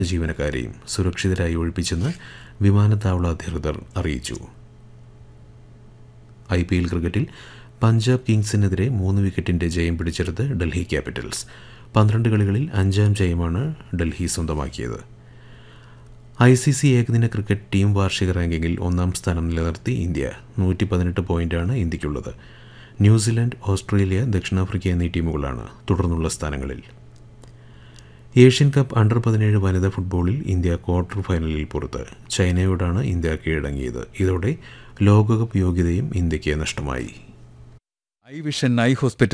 ജീവനക്കാരെയും സുരക്ഷിതരായി ഒഴിപ്പിച്ചെന്ന് വിമാനത്താവള അധികൃതർ അറിയിച്ചു ഐ പി എൽ ക്രിക്കറ്റിൽ പഞ്ചാബ് കിങ്സിനെതിരെ മൂന്ന് വിക്കറ്റിന്റെ ജയം പിടിച്ചെടുത്ത് ഡൽഹി ക്യാപിറ്റൽസ് പന്ത്രണ്ട് കളികളിൽ അഞ്ചാം ജയമാണ് ഡൽഹി സ്വന്തമാക്കിയത് ഐ സി സി ഏകദിന ക്രിക്കറ്റ് ടീം വാർഷിക റാങ്കിങ്ങിൽ ഒന്നാം സ്ഥാനം നിലനിർത്തി ഇന്ത്യ നൂറ്റി പതിനെട്ട് പോയിന്റാണ് ഇന്ത്യക്കുള്ളത് ന്യൂസിലാൻഡ് ഓസ്ട്രേലിയ ദക്ഷിണാഫ്രിക്ക എന്നീ ടീമുകളാണ് തുടർന്നുള്ള സ്ഥാനങ്ങളിൽ ഏഷ്യൻ കപ്പ് അണ്ടർ പതിനേഴ് വനിതാ ഫുട്ബോളിൽ ഇന്ത്യ ക്വാർട്ടർ ഫൈനലിൽ പുറത്ത് ചൈനയോടാണ് ഇന്ത്യ കീഴടങ്ങിയത് ഇതോടെ ലോകകപ്പ് യോഗ്യതയും ഇന്ത്യക്ക് നഷ്ടമായി ഐ വിഷൻ ഐ ഹോസ്പിറ്റൽ